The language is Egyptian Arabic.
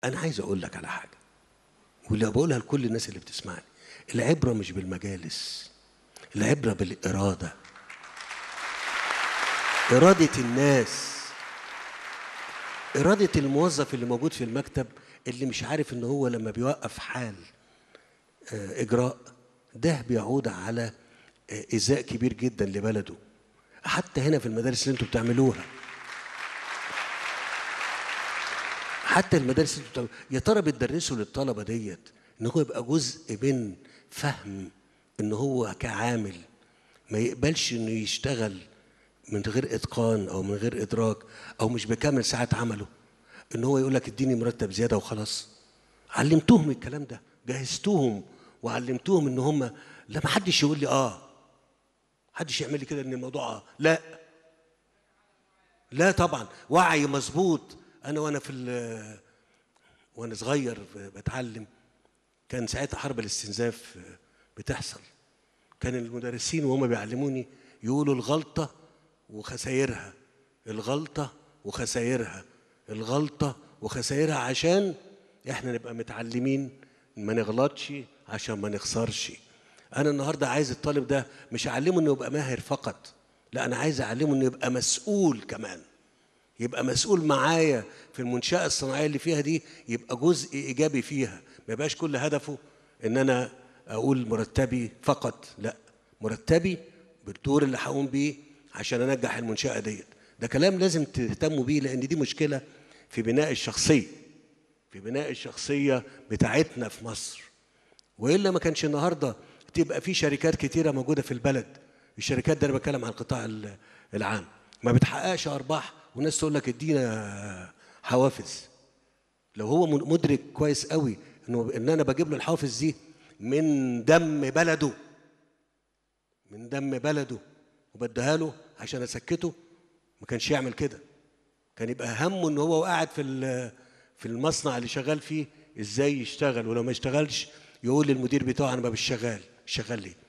انا عايز اقول لك على حاجه واللي بقولها لكل الناس اللي بتسمعني العبره مش بالمجالس العبره بالاراده اراده الناس اراده الموظف اللي موجود في المكتب اللي مش عارف ان هو لما بيوقف حال آه، اجراء ده بيعود على آه، ايذاء كبير جدا لبلده حتى هنا في المدارس اللي انتوا بتعملوها حتى المدارس اللي انتوا بتعملوها يا ترى بتدرسوا للطلبه ديت ان هو يبقى جزء من فهم ان هو كعامل ما يقبلش انه يشتغل من غير اتقان او من غير ادراك او مش بكامل ساعات عمله ان هو يقول لك اديني مرتب زياده وخلاص علمتهم الكلام ده جهزتهم وعلمتهم ان هم لا ما حدش يقول لي اه حدش يعمل لي كده ان الموضوع اه لا لا طبعا وعي مظبوط انا وانا في ال- وانا صغير بتعلم كان ساعتها حرب الاستنزاف بتحصل كان المدرسين وهم بيعلموني يقولوا الغلطه وخسايرها الغلطه وخسايرها الغلطه وخسايرها عشان احنا نبقى متعلمين ما نغلطش عشان ما نخسرش انا النهارده عايز الطالب ده مش اعلمه انه يبقى ماهر فقط لا انا عايز اعلمه انه يبقى مسؤول كمان يبقى مسؤول معايا في المنشأة الصناعية اللي فيها دي يبقى جزء إيجابي فيها ما يبقاش كل هدفه إن أنا أقول مرتبي فقط لا مرتبي بالدور اللي هقوم بيه عشان أنجح المنشأة ديت ده كلام لازم تهتموا بيه لأن دي مشكلة في بناء الشخصية في بناء الشخصية بتاعتنا في مصر والا ما كانش النهارده تبقى في شركات كتيره موجوده في البلد الشركات ده انا بتكلم عن القطاع ال- العام ما بتحققش ارباح والناس تقول لك ادينا حوافز لو هو من- مدرك كويس قوي انه ان انا بجيب له الحوافز دي من دم بلده من دم بلده وبديها له عشان اسكته ما كانش يعمل كده كان يبقى همه ان هو قاعد في ال- في المصنع اللي شغال فيه ازاي يشتغل ولو ما اشتغلش يقول للمدير بتاعه انا ما مش شغال مش شغال ليه